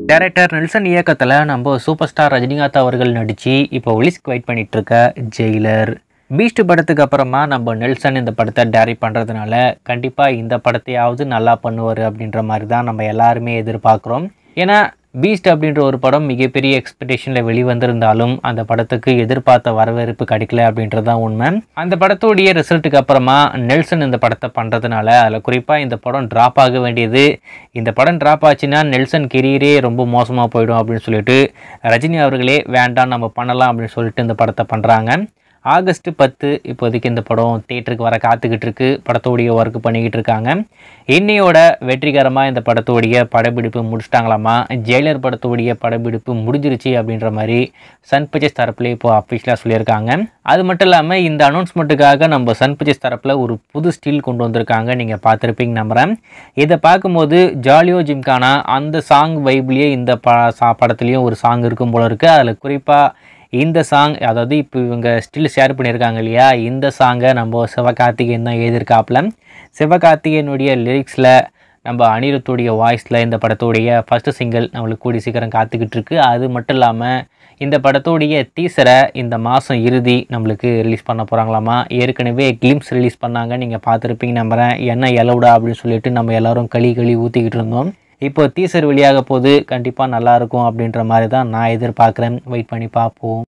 director Nelson இயக்கத்தில் நம்ம super star Rajinikanth அவர்கள் நடித்து இப்போ ஒலிஸ்க்கு வெயிட் பண்ணிட்டு இருக்க ஜெயிலர் பீஸ்ட் படத்துக்கு அப்புறமா நம்ம நெல்சன் இந்த படத்தை டைரக்ட் பண்ணுறதுனால கண்டிப்பாக இந்த படத்தையாவது நல்லா பண்ணுவார் அப்படின்ற மாதிரி தான் நம்ம எல்லாருமே எதிர்பார்க்குறோம் ஏன்னா பீஸ்ட் அப்படின்ற ஒரு படம் மிகப்பெரிய எக்ஸ்பெக்டேஷனில் வெளிவந்திருந்தாலும் அந்த படத்துக்கு எதிர்பார்த்த வரவேற்பு கிடைக்கல அப்படின்றது தான் உண்மை அந்த படத்தோடைய ரிசல்ட்டுக்கு அப்புறமா நெல்சன் இந்த படத்தை பண்ணுறதுனால அதில் குறிப்பாக இந்த படம் ட்ராப் ஆக வேண்டியது இந்த படம் ட்ராப் ஆச்சுன்னா நெல்சன் கெரியரே ரொம்ப மோசமாக போயிடும் அப்படின்னு சொல்லிட்டு ரஜினி அவர்களே வேண்டாம் நம்ம பண்ணலாம் அப்படின்னு சொல்லிட்டு இந்த படத்தை பண்ணுறாங்க ஆகஸ்ட் பத்து இப்போதைக்கு இந்த படம் தேட்டருக்கு வர காத்துக்கிட்டு இருக்கு படத்தோடைய ஒர்க் பண்ணிக்கிட்டு இருக்காங்க இன்னையோட வெற்றிகரமாக இந்த படத்தோடைய படப்பிடிப்பு முடிச்சிட்டாங்களாமா ஜெயிலர் படத்தோடைய படப்பிடிப்பு முடிஞ்சிருச்சு அப்படின்ற மாதிரி சன் பிக்சர்ஸ் தரப்புல இப்போ அஃபிஷியலாக சொல்லியிருக்காங்க அது மட்டும் இல்லாமல் இந்த அனௌன்ஸ்மெண்ட்டுக்காக நம்ம சன் பிக்சர்ஸ் தரப்பில் ஒரு புது ஸ்டில் கொண்டு வந்திருக்காங்க நீங்கள் பார்த்துருப்பீங்க நம்புகிறேன் இதை பார்க்கும்போது ஜாலியோ ஜிம்கானா அந்த சாங் வைப்லேயே இந்த ப சா படத்துலேயும் ஒரு சாங் இருக்கும் போல இருக்குது அதில் குறிப்பாக இந்த சாங் அதாவது இப்போ இவங்க ஸ்டில் ஷேர் பண்ணியிருக்காங்க இல்லையா இந்த சாங்கை நம்ம சிவகார்த்திகேயன் தான் எழுதியிருக்காப்புல சிவகார்த்திகேயனுடைய லிரிக்ஸில் நம்ம அனிருத்துடைய வாய்ஸில் இந்த படத்துடைய ஃபஸ்ட்டு சிங்கிள் நம்மளுக்கு கூடி சீக்கிரம் காத்துக்கிட்டு இருக்கு அது மட்டும் இல்லாமல் இந்த படத்தோடைய டீசரை இந்த மாதம் இறுதி நம்மளுக்கு ரிலீஸ் பண்ண போகிறாங்களாமா ஏற்கனவே கிளிம்ஸ் ரிலீஸ் பண்ணாங்க நீங்கள் பார்த்துருப்பீங்க நம்புகிறேன் என்ன எலவுடா அப்படின்னு சொல்லிட்டு நம்ம எல்லாரும் களி களி ஊற்றிக்கிட்டு இருந்தோம் இப்போ டீசர் வெளியாக போது கண்டிப்பாக நல்லாயிருக்கும் அப்படின்ற மாதிரி தான் நான் எதிர்பார்க்குறேன் வெயிட் பண்ணி பார்ப்போம்